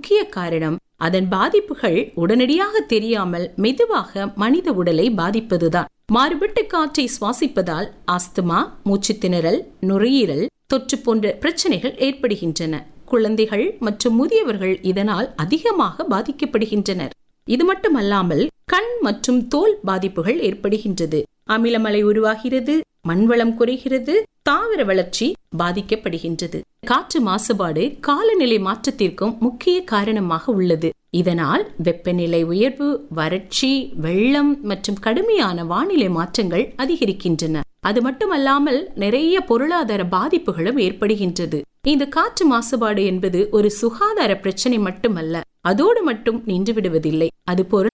முக்கிய காரணம் அதன் பாதிப்புகள் உடனடியாக தெரியாமல் மெதுவாக மனித உடலை பாதிப்பதுதான் மாறுபட்ட காற்றை சுவாசிப்பதால் ஆஸ்துமா மூச்சு திணறல் நுரையீரல் தொற்று போன்ற பிரச்சனைகள் ஏற்படுகின்றன குழந்தைகள் மற்றும் முதியவர்கள் இதனால் அதிகமாக பாதிக்கப்படுகின்றனர் இது மட்டுமல்லாமல் கண் மற்றும் தோல் பாதிப்புகள் ஏற்படுகின்றது அமிலமலை உருவாகிறது மண்வளம் குறைகிறது தாவர வளர்ச்சி பாதிக்கப்படுகின்றது காற்று மாசுபாடு காலநிலை மாற்றத்திற்கும் முக்கிய காரணமாக உள்ளது இதனால் வெப்பநிலை உயர்வு வறட்சி வெள்ளம் மற்றும் கடுமையான வானிலை மாற்றங்கள் அதிகரிக்கின்றன அது மட்டுமல்லாமல் நிறைய பொருளாதார பாதிப்புகளும் ஏற்படுகின்றது இந்த காற்று மாசுபாடு என்பது ஒரு சுகாதார பிரச்சனை மட்டுமல்ல அதோடு மட்டும் நின்று விடுவதில்லை அது